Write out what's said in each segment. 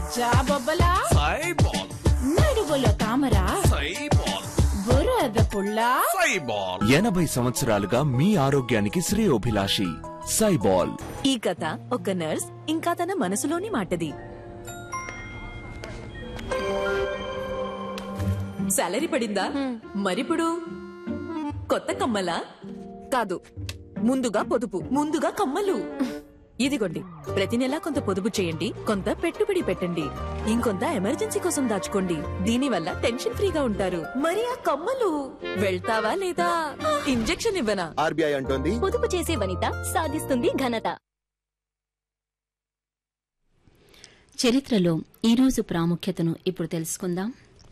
జాబొబ్బలా సైబాల్ నడువులో తామర సైబాల్ బురద పుల్ల సైబాల్ ఎనభై సంవత్సరాలుగా మీ ఆరోగ్యానికి శ్రేయోభిలాషి సైబాల్ ఈ కథ ఒక నర్స్ ఇంకా తన మనసులోని మాటది సాలరీ పడిందా మరిప్పుడు కొత్త కమ్మలా కాదు ముందుగా పొదుపు ముందుగా కమ్మలు ఇదిగోండి ప్రతి నెలా కొంత పొదుపు చేయండి కొంత పెట్టుబడి పెట్టండి ఇంకొంత ఎమర్జెన్సీ కోసం దాచుకోండి దీనివల్ల టెన్షన్ ఫ్రీగా ఉంటారు మరి ఆ కమ్మలు వెళ్తావా లేదా ఇంజెక్షన్ ఇవ్వనా ఆర్బీఐ అంటోంది పొదుపు చేసే వనిత సాధిస్తుంది ఘనత చరిత్రలో ఈరోజు ప్రాముఖ్యతను ఇప్పుడు తెలుసుకుందాం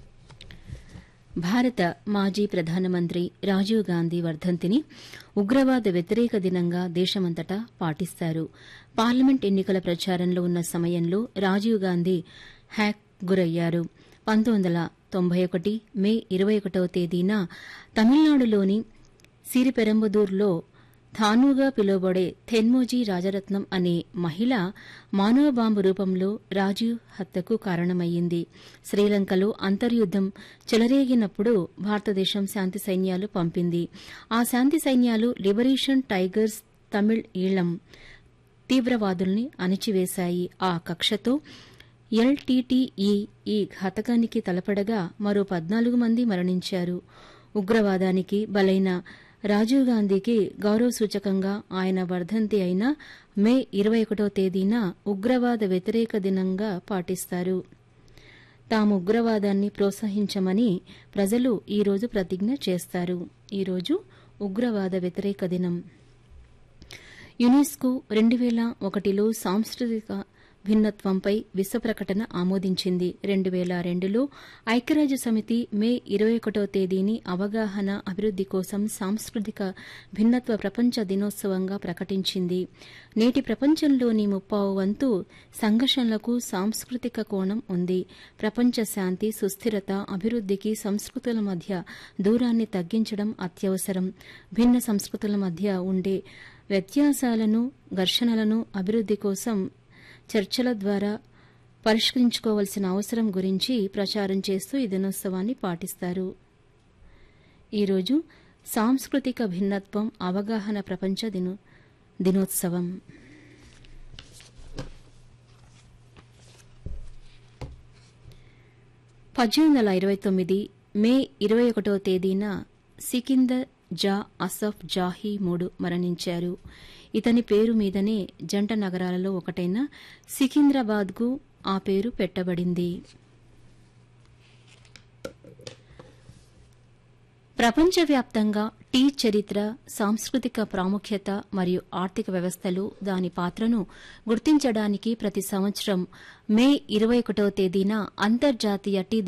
భారత మాజీ ప్రధానమంత్రి రాజీవ్ గాంధీ వర్ధంతిని ఉగ్రవాద వ్యతిరేక దినంగా దేశమంతటా పాటిస్తారు పార్లమెంట్ ఎన్నికల ప్రచారంలో ఉన్న సమయంలో రాజీవ్ గాంధీ హ్యాక్ గురయ్యారు పంతొమ్మిది వందల తొంభై ఒకటి మే ఇరవై ఒకటవ తేదీన తమిళనాడులోని సిరిపెరంబదూర్లో థానుగా పిలువబడే థెన్మోజీ రాజరత్నం అనే మహిళ మానవ బాంబు రూపంలో రాజీవ్ హత్యకు కారణమయ్యింది శ్రీలంకలో అంతర్యుద్దం చెలరేగినప్పుడు భారతదేశం శాంతి సైన్యాలు పంపింది ఆ శాంతి సైన్యాలు లిబరేషన్ టైగర్స్ తమిళ్ ఈళం తీవ్రవాదుల్ని అణిచివేశాయి ఆ కక్షతో ఎల్టీటీఈ ఈ ఘాతకానికి తలపడగా మరో పద్నాలుగు మంది మరణించారు ఉగ్రవాదానికి బలైన రాజీవ్ గాంధీకి గౌరవ సూచకంగా ఆయన వర్ధంతి అయిన మే ఇరవై ఒకటో తేదీన ఉగ్రవాద వ్యతిరేక దినంగా పాటిస్తారు తాము ఉగ్రవాదాన్ని ప్రోత్సహించమని ప్రజలు ఈరోజు ప్రతిజ్ఞ చేస్తారు ఈరోజు ఉగ్రవాద వ్యతిరేక దినం యునెస్కో రెండు వేల ఒకటిలో సాంస్కృతిక భిన్నత్వంపై విశ్వ ప్రకటన ఆమోదించింది రెండు వేల రెండులో ఐక్యరాజ్య సమితి మే ఇరవై ఒకటో తేదీని అవగాహన అభివృద్ది కోసం సాంస్కృతిక భిన్నత్వ ప్రపంచ దినోత్సవంగా ప్రకటించింది నేటి ప్రపంచంలోని ముప్పావు వంతు సంఘర్షణలకు సాంస్కృతిక కోణం ఉంది ప్రపంచ శాంతి సుస్థిరత అభివృద్దికి సంస్కృతుల మధ్య దూరాన్ని తగ్గించడం అత్యవసరం భిన్న సంస్కృతుల మధ్య ఉండే వ్యత్యాసాలను ఘర్షణలను అభివృద్ది కోసం చర్చల ద్వారా పరిష్కరించుకోవాల్సిన అవసరం గురించి ప్రచారం చేస్తూ ఈ దినోత్సవాన్ని పాటిస్తారు ఈరోజు సాంస్కృతిక భిన్నత్వం అవగాహన ప్రపంచ దినో దినోత్సవం పద్దెనిమిది వందల ఇరవై తొమ్మిది మే ఇరవై ఒకటో తేదీన సికిందర్ జా అసఫ్ జాహీ మూడు మరణించారు ఇతని పేరు మీదనే జంట నగరాలలో ఒకటైన సికింద్రాబాద్కు ఆ పేరు పెట్టబడింది ప్రపంచవ్యాప్తంగా టీ చరిత్ర సాంస్కృతిక ప్రాముఖ్యత మరియు ఆర్థిక వ్యవస్థలు దాని పాత్రను గుర్తించడానికి ప్రతి సంవత్సరం మే ఇరవై ఒకటో తేదీన అంతర్జాతీయ టీ